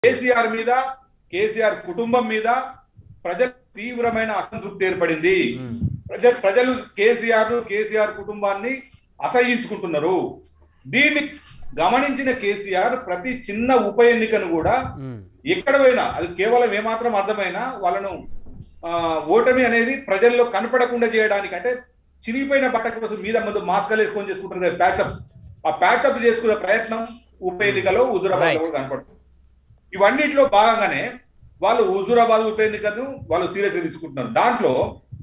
కేసీఆర్ మీద కేసీఆర్ కుటుంబం మీద ప్రజల తీవ్రమైన అసంతృప్తి ఏర్పడింది ఉమ్, ప్రజ ప్రజలు కేసీఆర్ కేసీఆర్ కుటుంబాన్ని అసహించుకుంటున్నారు దీన్ని గమనించిన కేసీఆర్ ప్రతి చిన్న ఉప ఎన్నికను కూడా ఉమ్, ఎక్కడ పోయినా అది కేవలం ఏమాత్రం అర్థమైనా వాళ్ళను ఆ, ఓటమి అనేది ప్రజల్లో కనపడకుండా చేయడానికి అంటే చిరిగిపోయిన బట్ట కోసం మీద ముందు మాస్కలు వేసుకొని చేసుకుంటారు కదా ప్యాచప్స్ ఆ ప్యాచప్ చేసుకునే ప్రయత్నం ఉప ఎన్నికలో హుజురాబాద్ Right. కూడా కనపడుతుంది ఇవన్నిట్లో భాగంగానే వాళ్ళు హుజురాబాద్ ఉప ఎన్నికను వాళ్ళు సీరియస్ గా తీసుకుంటున్నారు దాంట్లో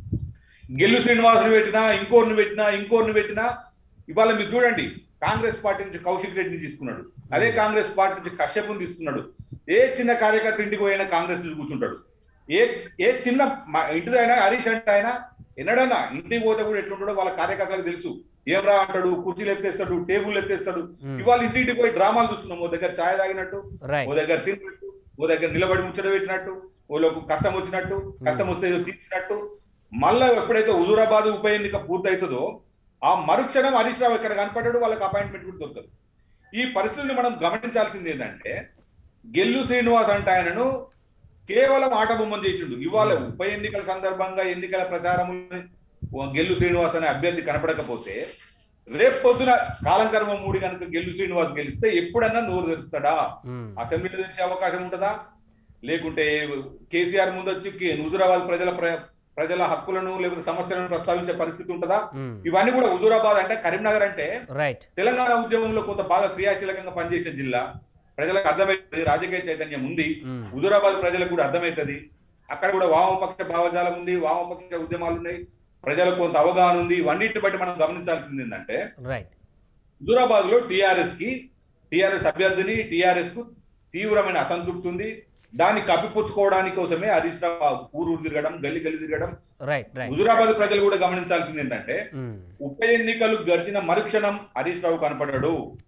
గెల్లు శ్రీనివాసుని పెట్టినా ఇంకోరిని పెట్టినా ఇంకోరిని పెట్టినా ఇవాళ మీరు చూడండి కాంగ్రెస్ పార్టీ నుంచి కౌశిక్ రెడ్డిని తీసుకున్నాడు అదే కాంగ్రెస్ పార్టీ నుంచి కశ్యప్ని తీసుకున్నాడు ఏ చిన్న కార్యకర్త ఇంటికి పోయినా కాంగ్రెస్ నుంచి కూర్చుంటాడు ఏ ఏ చిన్న మ- ఇంటిదైనా హరీష్ అంటే ఆయన ఎన్నడన్నా ఇంటికి పోతే కూడా ఎట్లుంటాడో వాళ్ళ కార్యకర్తలకు తెలుసు ఏమరా అంటాడు కుర్చీలు ఎత్తేస్తాడు టేబుల్ ఎత్తేస్తాడు ఉమ్, ఇవాళ ఇంటింటికి పోయి డ్రామాలు చూస్తున్నాం ఓ దగ్గర ఛాయ్ తాగినట్టు రైట్ ఓ దగ్గర తిన్నట్టు ఓ దగ్గర నిలబడి ముచ్చట పెట్టినట్టు ఓలోకి కష్టం వచ్చినట్టు కష్టం వస్తే ఏదో తీర్చినట్టు మళ్ళా ఎప్పుడైతే హుజూరాబాద్ ఉప ఎన్నిక పూర్తవుతుందో ఆ మరుక్షణం హరీష్ రావు ఇక్కడ కనపడ్డాడు వాళ్ళకి అపాయింట్మెంట్ కూడా దొరకదు ఈ పరిస్థితిని మనం గమనించాల్సింది ఏంటంటే గెల్లు శ్రీనివాస్ అంటే ఆయనను కేవలం ఆట బొమ్మను చేసిండు ఇవాళ ఉప ఎన్నికల సందర్భంగా ఎన్నికల ప్రచారం గెల్లు శ్రీనివాస్ అనే అభ్యర్థి కనపడకపోతే రేపు పొద్దున కాలంకర్మ మూడి కనుక గెల్లు శ్రీనివాస్ గెలిస్తే ఎప్పుడన్నా నోరు తెరుస్తాడా ఉమ్, అసెంబ్లీలో తెరిచే అవకాశం ఉంటుందా లేకుంటే కేసీఆర్ ముందు వచ్చి కే- హుజూరాబాద్ ప్రజల ప్ర- ప్రజల హక్కులను లేకపోతే సమస్యలను ప్రస్తావించే పరిస్థితి ఉంటుందా ఉమ్, ఇవన్నీ కూడా హుజూరాబాద్ అంటే కరీంనగర్ అంటే రైట్ తెలంగాణ ఉద్యమంలో కొంత బాగా క్రియాశీలకంగా పనిచేసే జిల్లా ప్రజలకు అర్థమవుతుంది రాజకీయ చైతన్యం ఉంది ఉమ్, హుజూరాబాద్ ప్రజలకు కూడా అర్థమవుతుంది అక్కడ కూడా వామపక్ష భావజాలం ఉంది వామపక్ష ఉద్యమాలు ఉన్నాయి ప్రజలకు కొంత అవగాహన ఉంది ఇవన్నిటిని బట్టి మనం గమనించాల్సింది ఏంటంటే రైట్ హుజూరాబాద్ లో టిఆర్ఎస్ కి టిఆర్ఎస్ అభ్యర్థిని టిఆర్ఎస్ కు తీవ్రమైన అసంతృప్తి ఉంది దాన్ని కప్పిపుచ్చుకోవడానికి కోసమే హరీష్ రావు ఊరు ఊరు తిరగడం గల్లి గల్లి తిరగడం రైట్ రైట్ హుజూరాబాద్ ప్రజలు కూడా గమనించాల్సింది ఏంటంటే ఉమ్, ఉప ఎన్నికలు గడిచిన మరుక్షణం హరీష్ రావు కనపడ్డాడు